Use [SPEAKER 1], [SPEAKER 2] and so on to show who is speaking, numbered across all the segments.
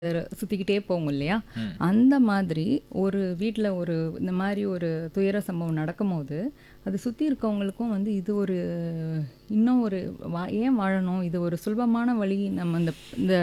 [SPEAKER 1] சுற்றிக்கிட்டே போகும் இல்லையா அந்த மாதிரி ஒரு வீட்டில் ஒரு இந்த மாதிரி ஒரு துயர சம்பவம் நடக்கும்போது அது சுற்றி இருக்கவங்களுக்கும் வந்து இது ஒரு இன்னும் ஒரு வா ஏன் வாழணும் இது ஒரு சுலபமான வழி நம்ம இந்த இந்த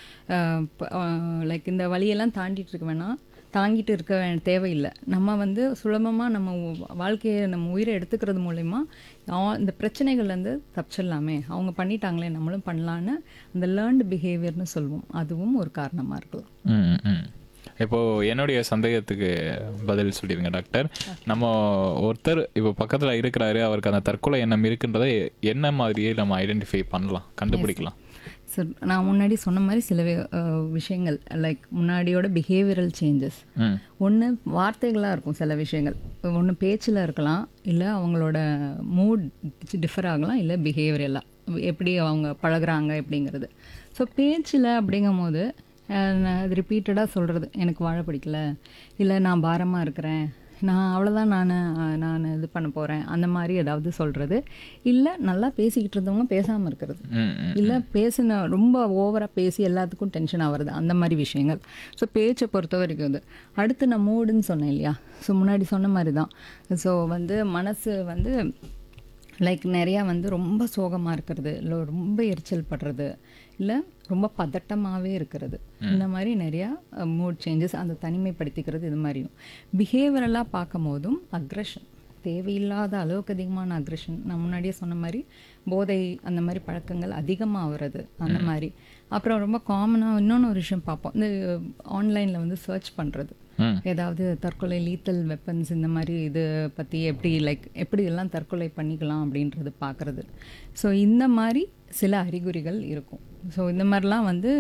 [SPEAKER 1] லைக் இந்த வழியெல்லாம் தாண்டிட்டு இருக்க வேணாம் தாங்கிட்டு இருக்க வே- தேவையில்லை நம்ம வந்து சுலபமாக நம்ம உ- வாழ்க்கையை நம்ம உயிரை எடுத்துக்கிறது மூலயமா ஆ- இந்த பிரச்சனைகள்லேருந்து தப்பிச்சிடலாமே அவங்க பண்ணிட்டாங்களே நம்மளும் பண்ணலான்னு அந்த லேர்ன்டு பிஹேவியர்னு சொல்லுவோம் அதுவும் ஒரு காரணமாக இருக்கலாம்
[SPEAKER 2] ம், ம். இப்போ என்னுடைய சந்தேகத்துக்கு பதில் சொல்லிடுங்க டாக்டர் நம்ம ஒருத்தர் இப்போ பக்கத்தில் இருக்கிறாரு அவருக்கு அந்த தற்கொலை எண்ணம் இருக்குன்றதை என்ன மாதிரியே நம்ம ஐடென்டிஃபை பண்ணலாம் கண்டுபிடிக்கலாம்
[SPEAKER 1] சார் நான் முன்னாடி சொன்ன மாதிரி சில வி- அஹ், விஷயங்கள் லைக் முன்னாடியோட பிஹேவியரல் சேஞ்சஸ்
[SPEAKER 2] ம்
[SPEAKER 1] ஒன்று வார்த்தைகளாக இருக்கும் சில விஷயங்கள் ஒன்று பேச்சில் இருக்கலாம் இல்லை அவங்களோட மூட் டிஃபர் ஆகலாம் இல்லை பிஹேவியரெல்லாம் எப்படி அவங்க பழகுறாங்க எப்படிங்கிறது ஸோ பேச்சில் அப்படிங்கும்போது அஹ், நான் அது ரிப்பீட்டடாக சொல்கிறது எனக்கு வாழ பிடிக்கல இல்லை நான் பாரமாக இருக்கிறேன் நான் அவ்வளோதான் நான் நான் இது பண்ண போகிறேன் அந்த மாதிரி ஏதாவது சொல்கிறது இல்லை நல்லா பேசிக்கிட்டு இருந்தவங்க பேசாமல் இருக்கிறது
[SPEAKER 2] ம் ம்
[SPEAKER 1] இல்லை பேசின ரொம்ப ஓவராக பேசி எல்லாத்துக்கும் டென்ஷன் ஆகிறது அந்த மாதிரி விஷயங்கள் ஸோ பேச்சை பொறுத்த வரைக்கும் இது அடுத்து நான் மூடுன்னு சொன்னேன் இல்லையா ஸோ முன்னாடி சொன்ன மாதிரி தான் ஸோ வந்து மனசு வந்து லைக் நிறையா வந்து ரொம்ப சோகமாக இருக்கிறது இல்லை ரொம்ப எரிச்சல் படுறது இல்லை ரொம்ப பதட்டமாகவே இருக்கிறது இந்த மாதிரி நிறையா மூட் சேஞ்சஸ் அந்த தனிமைப்படுத்திக்கிறது இது மாதிரியும் பிஹேவியரெல்லாம் பார்க்கும் போதும் அக்ரஷன் தேவையில்லாத அளவுக்கு அதிகமான அக்ரெஷன் நான் முன்னாடியே சொன்ன மாதிரி போதை அந்த மாதிரி பழக்கங்கள் அதிகமாக வருது அந்த மாதிரி அப்புறம் ரொம்ப காமனாக இன்னொன்று ஒரு விஷயம் பார்ப்போம் இந்த ஆன்லைனில் வந்து சர்ச் பண்ணுறது
[SPEAKER 2] ம்.
[SPEAKER 1] ஏதாவது தற்கொலை லீத்தல் வெப்பன்ஸ் இந்த மாதிரி இது பற்றி எப்படி லைக் எப்படி எல்லாம் தற்கொலை பண்ணிக்கலாம் அப்படின்றது பார்க்குறது ஸோ இந்த மாதிரி சில அறிகுறிகள் இருக்கும் ஸோ இந்த மாதிரிலாம் வந்து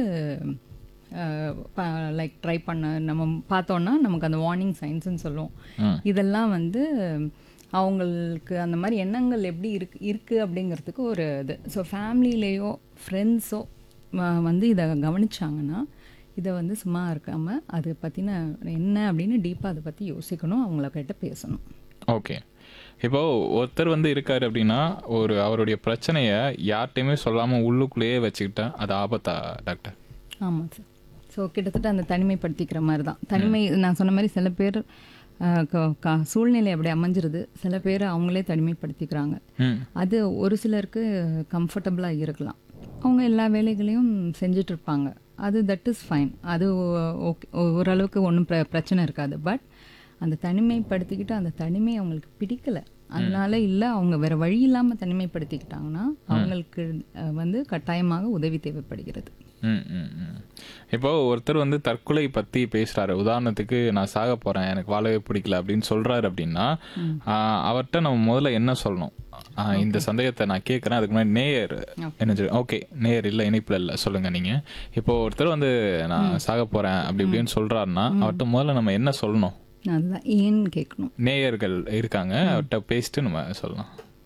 [SPEAKER 1] லைக் ட்ரை பண்ண நம்ம பார்த்தோன்னா நமக்கு அந்த வார்னிங் சைன்ஸ்னு சொல்லுவோம்
[SPEAKER 2] ம்.
[SPEAKER 1] இதெல்லாம் வந்து அவங்களுக்கு அந்த மாதிரி எண்ணங்கள் எப்படி இருக்கு இருக்கு அப்படிங்கிறதுக்கு ஒரு இது ஸோ ஃபேமிலிலேயோ ஃப்ரெண்ட்ஸோ வந்து இதை கவனிச்சாங்கன்னா இதை வந்து சும்மா இருக்காம அதை பற்றின என்ன அப்படின்னு டீப்பாக அதை பற்றி யோசிக்கணும் அவங்கள கிட்ட பேசணும்
[SPEAKER 2] ஓகே இப்போ ஒருத்தர் வந்து இருக்காரு அப்படின்னா ஒரு அவருடைய பிரச்சனையை யார்கிட்டயுமே சொல்லாமல் உள்ளுக்குள்ளேயே வச்சுக்கிட்டா அது ஆபத்தா டாக்டர்
[SPEAKER 1] ஆமாம் சார் ஸோ கிட்டத்தட்ட அந்த தனிமைப்படுத்திக்கிற மாதிரி தான் தனிமை நான் சொன்ன மாதிரி சில பேர் அஹ், க- க- சூழ்நிலை அப்படி அமைஞ்சிருது சில பேர் அவங்களே தனிமைப்படுத்திக்கிறாங்க
[SPEAKER 2] ம்
[SPEAKER 1] அது ஒரு சிலருக்கு கம்ஃபர்டபுளாக இருக்கலாம் அவங்க எல்லா வேலைகளையும் செஞ்சுட்டு இருப்பாங்க அது தட் இஸ் ஃபைன் அது ஓகே ஓரளவுக்கு ஒன்றும் பிர பிரச்சனை இருக்காது பட் அந்த தனிமைப்படுத்திக்கிட்டு அந்த தனிமை அவங்களுக்கு பிடிக்கல அதனால இல்லை அவங்க வேற வழி இல்லாமல் தனிமைப்படுத்திக்கிட்டாங்கன்னா அவங்களுக்கு அஹ், வந்து கட்டாயமாக உதவி தேவைப்படுகிறது
[SPEAKER 2] ம், ம், ம். இப்போ ஒருத்தர் வந்து தற்கொலை பத்தி பேசுறாரு உதாரணத்துக்கு நான் சாக போறேன் எனக்கு வாழவே பிடிக்கல அப்படின்னு சொல்றாரு அப்படின்னா ஆஹ், அவர்ட்ட நம்ம முதல்ல என்ன சொல்லணும் ஆஹ், இந்த சந்தேகத்தை நான் கேட்கறேன் அதுக்கு முன்னாடி நேயர் என்ன ஓகே நேயர் இல்ல இணைப்புல இல்ல சொல்லுங்க நீங்க இப்போ ஒருத்தர் வந்து நான் சாக போறேன் அப்படி இப்படின்னு சொல்றாருன்னா அவர்ட்ட முதல்ல நம்ம என்ன சொல்லணும்
[SPEAKER 1] அதுதான் ஏன்னு கேட்கணும்
[SPEAKER 2] நேயர்கள் இருக்காங்க அவர்கிட்ட பேசிட்டு நம்ம சொல்லலாம்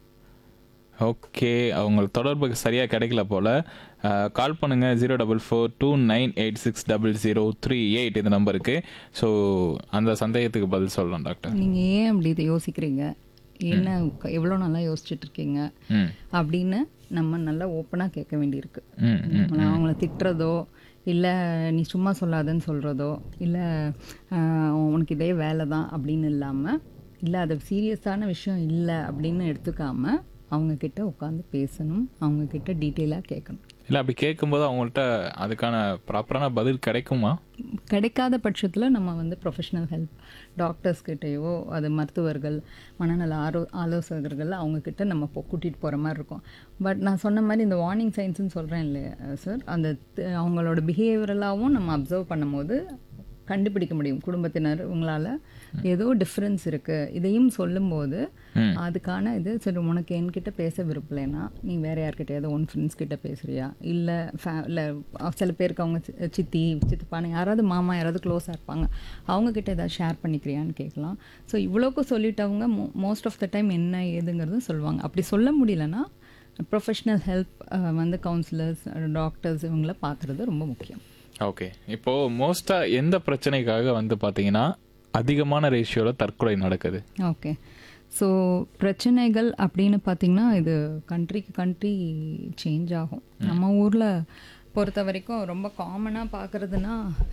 [SPEAKER 2] ஓகே அவங்களுக்கு தொடர்புக்கு சரியாக கிடைக்கல போல் கால் பண்ணுங்க zero double four two nine eight six double zero three eight இந்த நம்பருக்கு ஸோ அந்த சந்தேகத்துக்கு பதில் சொல்லலாம் டாக்டர்
[SPEAKER 1] நீங்கள் ஏன் அப்படி இதை யோசிக்கிறீங்க என்ன எவ்வளோ நல்லா யோசிச்சுட்டு இருக்கீங்க
[SPEAKER 2] ம்
[SPEAKER 1] அப்படின்னு நம்ம நல்லா ஓப்பனாக கேட்க வேண்டியிருக்கு
[SPEAKER 2] ம் ம்
[SPEAKER 1] நம்மள அவங்கள திட்டுறதோ இல்லை நீ சும்மா சொல்லாதன்னு சொல்கிறதோ இல்லை உனக்கு இதே வேலை தான் அப்படின்னு இல்லாமல் இல்லை அது சீரியஸான விஷயம் இல்லை அப்படின்னு எடுத்துக்காம அவங்க கிட்ட உட்காந்து பேசணும் அவங்க கிட்ட டீட்டெயிலாக கேட்கணும்
[SPEAKER 2] இல்லை அப்படி கேட்கும்போது அவங்கள்ட்ட அதுக்கான ப்ராப்பரான பதில் கிடைக்குமா
[SPEAKER 1] கிடைக்காத பட்சத்தில் நம்ம வந்து ப்ரொஃபஷனல் ஹெல்ப் டாக்டர்ஸ் கிட்டேயோ அது மருத்துவர்கள் மனநல ஆரோ ஆலோசகர்கள் அவங்க கிட்ட நம்ம போ கூட்டிகிட்டு போகிற மாதிரி இருக்கும் பட் நான் சொன்ன மாதிரி இந்த வார்னிங் சைன்ஸ்னு சொல்கிறேன் இல்லையா சார் அந்த த- அவங்களோட பிஹேவியரலாகவும் நம்ம அப்சர்வ் பண்ணும்போது கண்டுபிடிக்க முடியும் குடும்பத்தினர் உங்களால் ஏதோ டிஃப்ரென்ஸ் இருக்குது இதையும் சொல்லும்போது
[SPEAKER 2] ம்.
[SPEAKER 1] அதுக்கான இது சரி உனக்கு என்கிட்ட பேச விருப்பலைன்னா நீ வேற யார்கிட்டயாவது உன் ஃப்ரெண்ட்ஸ் கிட்ட பேசுறியா இல்லை ஃபே இல்லை சில பேருக்கு அவங்க சி- சித்தி சித்தப்பான யாராவது மாமா யாராவது க்ளோஸாக இருப்பாங்க அவங்க கிட்ட ஏதாவது ஷேர் பண்ணிக்கிறியான்னு கேட்கலாம் ஸோ இவ்வளோக்கும் சொல்லிட்டவங்க மோஸ்ட் ஆஃப் த டைம் என்ன ஏதுங்கிறதும் சொல்லுவாங்க அப்படி சொல்ல முடியலன்னா ப்ரொஃபஷ்னல் ஹெல்ப் வந்து கவுன்சிலர்ஸ் டாக்டர்ஸ் இவங்கள பார்க்குறது ரொம்ப முக்கியம்
[SPEAKER 2] ஓகே இப்போ மோஸ்ட்டாக எந்த பிரச்சனைக்காக வந்து பார்த்தீங்கன்னா அதிகமான ரேஷியோவில் தற்கொலை நடக்குது
[SPEAKER 1] ஓகே ஸோ பிரச்சனைகள் அப்படின்னு பார்த்தீங்கன்னா இது கண்ட்ரிக்கு கண்ட்ரி சேஞ்ச் ஆகும் நம்ம ஊரில் பொறுத்த வரைக்கும் ரொம்ப காமனாக பார்க்குறதுனா